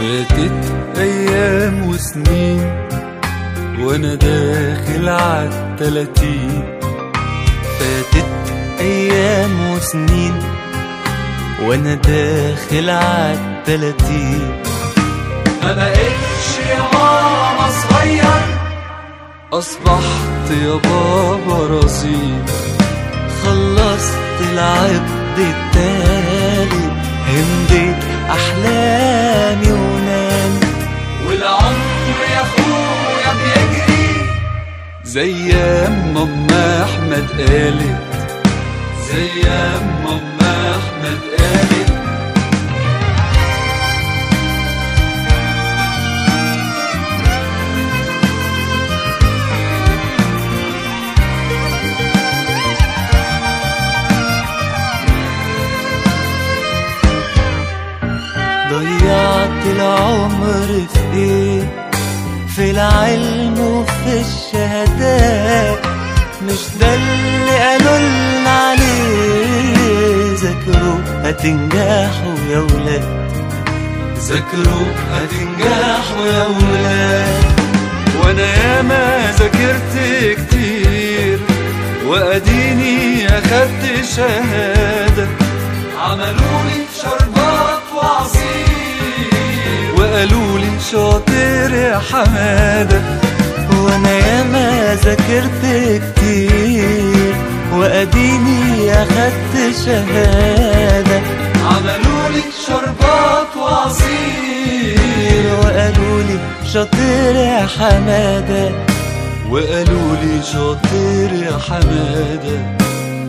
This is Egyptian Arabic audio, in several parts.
فاتت أيام وسنين وأنا داخل عالتلاتين فاتت أيام وسنين وأنا داخل عالتلاتين ما بقتش يا ماما صغير أصبحت يا بابا رصيد خلصت العقد التالي همدت أحلامي ونامي والعمر يا أخويا بيجري زي ما أم أحمد قالت زي ما أم أحمد قالت ضيعت العمر في ايه في العلم وفي الشهادات مش ده اللي قالوا لنا عليه ذاكروا هتنجحوا يا ولاد ذاكروا هتنجحوا يا ولاد وانا ياما ذاكرت كتير واديني اخدت شهاده عملوا لي شربات وعصير وقالوا لي شاطر يا حماده وانا ياما ذاكرت كتير واديني اخدت شهاده عملوا لي شربات وعصير وقالوا لي شاطر يا حماده وقالوا لي شاطر يا حماده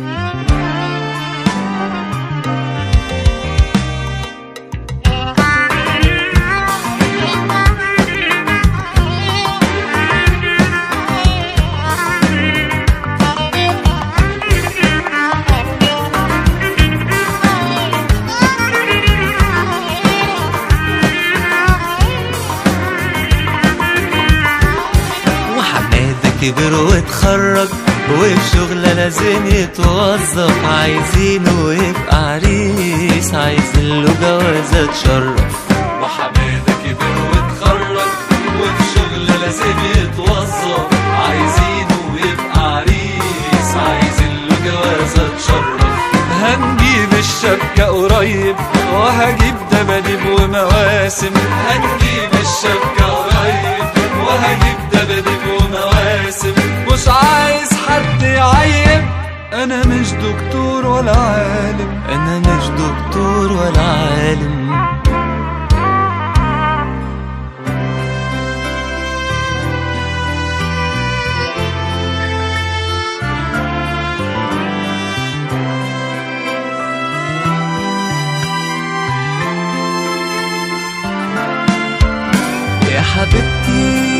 وحماده كبر واتخرج وفي شغلة لازم يتوظف عايزينه يبقى عريس عايزين له جوازة تشرف وحماده كبر واتخرج وفي شغل لازم يتوظف عايزينه يبقى عريس عايزين له جوازه تشرف هنجيب الشبكة قريب وهجيب دباديب ومواسم هنجيب الشبكة قريب وهجيب دباديب ومواسم مش عايز حد يعيب انا مش دكتور ولا عالم انا مش دكتور ولا عالم يا حبيبتي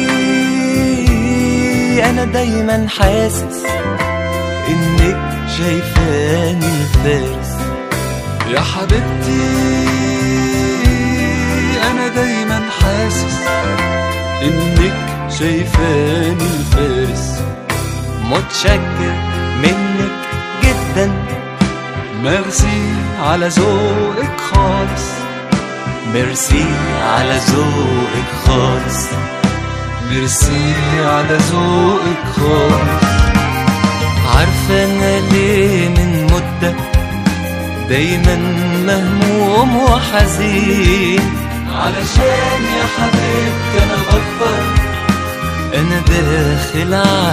انا دايما حاسس انك شايفاني الفارس يا حبيبتي انا دايما حاسس انك شايفاني الفارس متشكر منك جدا ميرسي على ذوقك خالص ميرسي على ذوقك خالص ميرسي على ذوقك خالص عارفة انا ليه من مدة دايما مهموم وحزين علشان يا حبيبتي انا بكبر انا داخل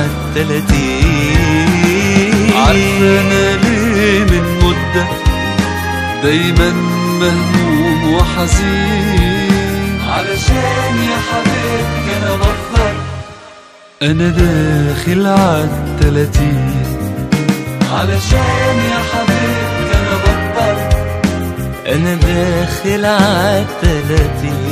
عالتلاتين عارفة انا ليه من مدة دايما مهموم وحزين علشان يا حبيبتي انا بكبر انا داخل عالتلاتين علشان يا حبيبتي انا بكبر انا داخل عالتلاتين